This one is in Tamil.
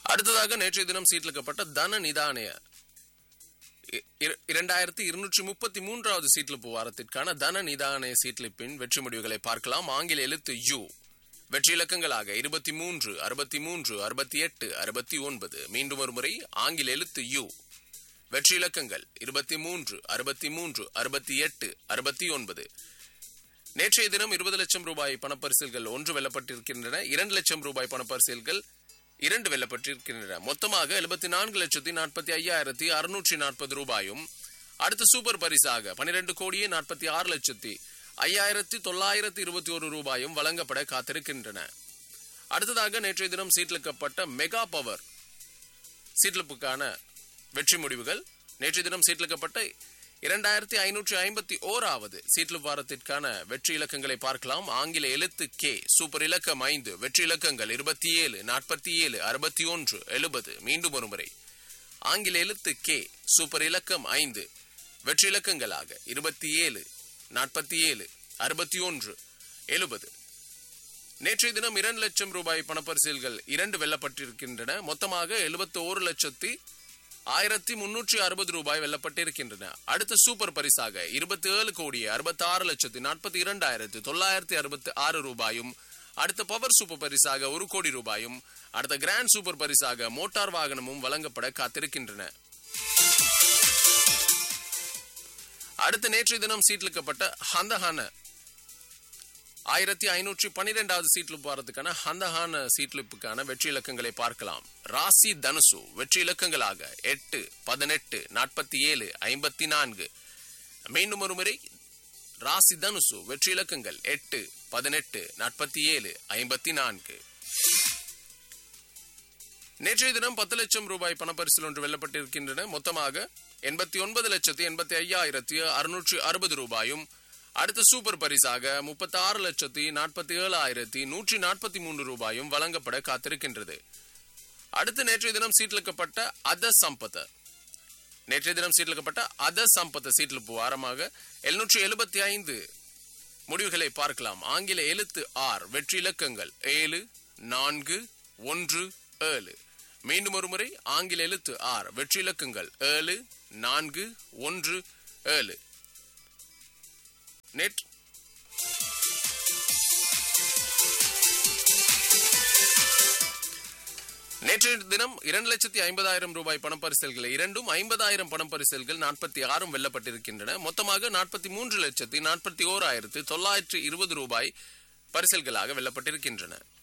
அடுத்ததாக நேற்றைய தினம் சீட்லிக்கப்பட்ட தன நிதானய இ- இர- இரண்டாயிரத்தி இருநூற்றி முப்பத்தி மூன்றாவது சீட்லிப்பு வாரத்திற்கான தன நிதானய சீட்லிப்பின் வெற்றி முடிவுகளை பார்க்கலாம் ஆங்கில எழுத்து யு வெற்றி இலக்கங்களாக இருபத்தி மூன்று அறுபத்தி மூன்று அறுபத்தி எட்டு அறுபத்தி ஒன்பது மீண்டும் ஒரு முறை ஆங்கில எழுத்து யு வெற்றி இலக்கங்கள் இருபத்தி மூன்று அறுபத்தி மூன்று அறுபத்தி எட்டு அறுபத்தி ஒன்பது நேற்றைய தினம் இருபது லட்சம் ரூபாய் பணப்பரிசில்கள் ஒன்று வெல்லப்பட்டிருக்கின்றன இரண்டு லட்சம் ரூபாய் பணப்பரிசில்கள் இரண்டு வெல்லப்பட்டிருக்கின்றன மொத்தமாக எழுபத்தி நான்கு லட்சத்தி நாற்பத்தி ஐயாயிரத்தி அறுநூற்றி நாற்பது ரூபாயும் அடுத்த சூப்பர் பரிசாக பனிரெண்டு கோடியே நாற்பத்தி ஆறு லட்சத்தி ஐயாயிரத்தி தொள்ளாயிரத்தி இருபத்தி ஒரு ரூபாயும் வழங்கப்பட காத்திருக்கின்றன அடுத்ததாக நேற்றைய தினம் சீட்லிக்கப்பட்ட மெகா பவர் சீட்லிப்புக்கான வெற்றி முடிவுகள் நேற்றைய தினம் சீட்லிக்கப்பட்ட இரண்டாயிரத்தி ஐநூற்றி ஐம்பத்தி ஓராவது சீட்லிப் வாரத்திற்கான வெற்றி இலக்கங்களை பார்க்கலாம் ஆங்கில எழுத்து கே சூப்பர் இலக்கம் ஐந்து வெற்றி இலக்கங்கள் இருபத்தி ஏழு நாற்பத்தி ஏழு அறுபத்தி ஒன்று எழுபது மீண்டும் ஒரு முறை ஆங்கில எழுத்து கே சூப்பர் இலக்கம் ஐந்து வெற்றி இலக்கங்களாக இருபத்தி ஏழு நாற்பத்தி ஏழு அறுபத்தி ஒன்று எழுபது நேற்றைய தினம் இரண்டு லட்சம் ரூபாய் பணப்பரிசில்கள் இரண்டு வெல்லப்பட்டிருக்கின்றன மொத்தமாக எழுபத்தி ஓரு லட்சத்தி ஆயிரத்தி முன்னூற்றி அறுபது ரூபாய் வெல்லப்பட்டிருக்கின்றன அடுத்த சூப்பர் பரிசாக இருபத்தி ஏழு கோடி அறுபத்தி ஆறு லட்சத்தி நாற்பத்தி இரண்டாயிரத்தி தொள்ளாயிரத்தி அறுபத்தி ஆறு ரூபாயும் அடுத்த பவர் சூப்பர் பரிசாக ஒரு கோடி ரூபாயும் அடுத்த கிராண்ட் சூப்பர் பரிசாக மோட்டார் வாகனமும் வழங்கப்பட காத்திருக்கின்றன அடுத்த நேற்றைய தினம் சீட்லிக்கப்பட்ட ஹந்தஹான ஆயிரத்தி ஐநூற்றி பன்னிரெண்டாவது சீட்லிப் வாரத்துக்கான ஹந்தஹான சீட்லிப்புக்கான வெற்றி இலக்கங்களை பார்க்கலாம் ராசி தனுசு வெற்றி இலக்கங்களாக எட்டு பதினெட்டு நாற்பத்தி ஏழு ஐம்பத்தி நான்கு மீண்டும் ஒரு முறை ராசி தனுசு வெற்றி இலக்கங்கள் எட்டு பதினெட்டு நாற்பத்தி ஏழு ஐம்பத்தி நான்கு நேற்றைய தினம் பத்து லட்சம் ரூபாய் பணப்பரிசில் ஒன்று வெல்லப்பட்டிருக்கின்றன மொத்தமாக எண்பத்தி ஒன்பது லட்சத்தி எண்பத்தி ஐயாயிரத்தி அறுநூற்றி அறுபது ரூபாயும் அடுத்த சூப்பர் பரிசாக முப்பத்தி ஆறு லட்சத்தி நாற்பத்தி ஏழாயிரத்தி நூற்றி நாற்பத்தி மூன்று ரூபாயும் வழங்கப்பட காத்திருக்கின்றது அடுத்து நேற்றைய தினம் சீட்லிக்கப்பட்ட அத சம்பத்த நேற்றைய தினம் சீட்லிக்கப்பட்ட அத சம்பத்த சீட்லிப்பு வாரமாக எழுநூற்றி எழுபத்தி ஐந்து முடிவுகளை பார்க்கலாம் ஆங்கில எழுத்து ஆர் வெற்றி இலக்கங்கள் ஏழு நான்கு ஒன்று ஏழு மீண்டும் ஒரு முறை ஆங்கில எழுத்து ஆர் வெற்றி இலக்கங்கள் ஏழு நான்கு ஒன்று ஏழு நேற்று நேற்றைய தினம் இரண்டு லட்சத்தி ஐம்பதாயிரம் ரூபாய் பணப்பரிசல்கள் இரண்டும் ஐம்பதாயிரம் பணப்பரிசல்கள் நாற்பத்தி ஆறும் வெல்லப்பட்டிருக்கின்றன மொத்தமாக நாற்பத்தி மூன்று லட்சத்தி நாற்பத்தி ஓராயிரத்து தொள்ளாயிரத்து இருபது ரூபாய் பரிசல்களாக வெல்லப்பட்டிருக்கின்றன